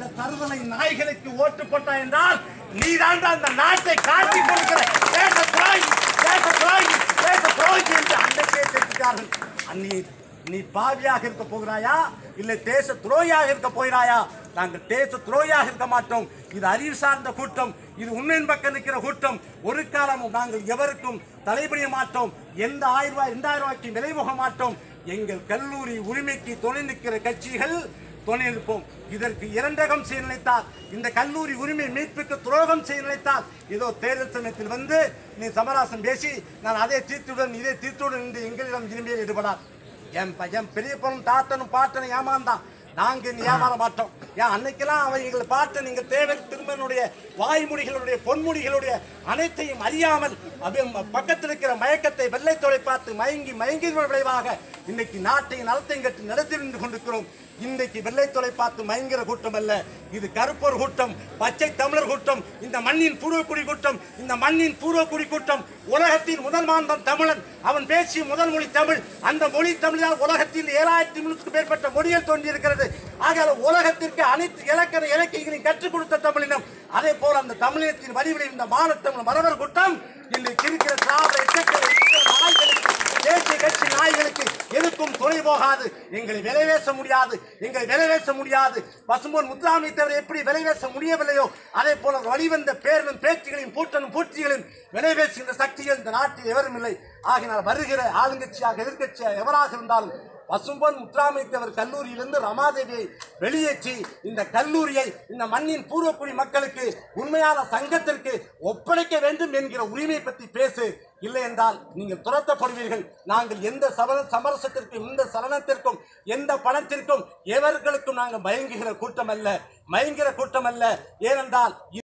இந்த தருதலை நாய்களுக்கு ஓட்டு போட்டாய் என்றால் நீ அந்த நாட்டை காட்டி கொடுக்கிற தேச துரோகி தேச துரோகி தேச துரோகி என்று அன்றைக்கே தெரிவித்தார்கள் அன்னி நீ பாவியாக இருக்க போகிறாயா இல்லை தேச துரோகியாக இருக்க போகிறாயா நாங்கள் தேச துரோகியாக இருக்க மாட்டோம் இது அறிவு சார்ந்த கூட்டம் இது உண்மையின் பக்கம் நிற்கிற கூட்டம் ஒரு காலமும் நாங்கள் எவருக்கும் தலைபடிய மாட்டோம் எந்த ஆயிரம் ரூபாய் இரண்டாயிரம் ரூபாய்க்கு விலை போக மாட்டோம் எங்கள் கல்லூரி உரிமைக்கு துணை நிற்கிற கட்சிகள் துணை நிற்போம் இதற்கு இரண்டகம் செய்ய நினைத்தால் இந்த கல்லூரி உரிமை மீட்புக்கு துரோகம் செய்ய நினைத்தால் ஏதோ தேர்தல் சமயத்தில் வந்து நீ சமராசம் பேசி நான் அதை தீர்த்துடன் இதை தீர்த்துடன் என்று எங்களிடம் விரும்பிய ஈடுபடார் என் பையன் பெரிய பொருள் தாத்தனும் பாட்டனும் ஏமாந்தான் நாங்க இனி ஏமாற மாட்டோம் ஏன் அன்னைக்கெல்லாம் அவைகள் பாட்டு நீங்க தேவை திருமனுடைய வாய்மொழிகளுடைய பொன்மொழிகளுடைய அனைத்தையும் அறியாமல் அவை- பக்கத்தில் இருக்கிற மயக்கத்தை வெள்ளைத்தோலை பார்த்து மயங்கி மயங்கி விளைவாக இன்னைக்கு நாட்டை நலத்தையும் கட்டி நடத்தி நின்று கொண்டிருக்கிறோம் இன்றைக்கு வெள்ளைத்தொலை பார்த்து மயங்கிற கூட்டம் அல்ல இது கருப்பர் கூட்டம் பச்சை தமிழர் கூட்டம் இந்த மண்ணின் பூர்வக்குடி கூட்டம் இந்த மண்ணின் பூர்வக்குடி கூட்டம் உலகத்தின் முதல் மாந்தன் தமிழன் அவன் பேசிய முதல் மொழி தமிழ் அந்த மொழி தமிழால் உலகத்தில் ஏழாயிரத்தி முன்னூற்றுக்கு மேற்பட்ட மொழிகள் தோன்றியிருக்கிறது ஆக உலகத்திற்கு அனைத்து இலக்கண இலக்கியங்களையும் கற்றுக் கொடுத்த தமிழினம் அதே போல அந்த தமிழினத்தின் வடிவில் இந்த மானத்தமிழ் மரவர் கூட்டம் இன்றைக்கு இருக்கிற திராவிட இயக்கங்களை இருக்கிற நாய்களுக்கு தேசிய கட்சி நாய்களுக்கு எதுக்கும் துணை போகாது எங்களை விலைவேச முடியாது எங்களை விலைவேச முடியாது பசும்பொன் முத்துராமலை தவிர எப்படி விலைவேச முடியவில்லையோ அதே போல வழிவந்த பேரனும் பேச்சுகளையும் பூட்டனும் பூச்சிகளையும் விலைவேசுகின்ற சக்திகள் இந்த நாட்டில் எவரும் இல்லை ஆகினால் வருகிற ஆளுங்கட்சியாக எதிர்க்கட்சியாக எவராக இருந்தாலும் பசும்பொன் முத்துராமலிங்கவர் கல்லூரியிலிருந்து ரமாதேவியை வெளியேற்றி இந்த கல்லூரியை இந்த மண்ணின் பூர்வக்குடி மக்களுக்கு உண்மையான சங்கத்திற்கு ஒப்படைக்க வேண்டும் என்கிற உரிமை பற்றி பேசு இல்லை என்றால் நீங்கள் துரத்தப்படுவீர்கள் நாங்கள் எந்த சமர சமரசத்திற்கும் எந்த சலனத்திற்கும் எந்த பணத்திற்கும் எவர்களுக்கும் நாங்கள் மயங்குகிற கூட்டம் அல்ல மயங்குகிற கூட்டம் அல்ல ஏனென்றால்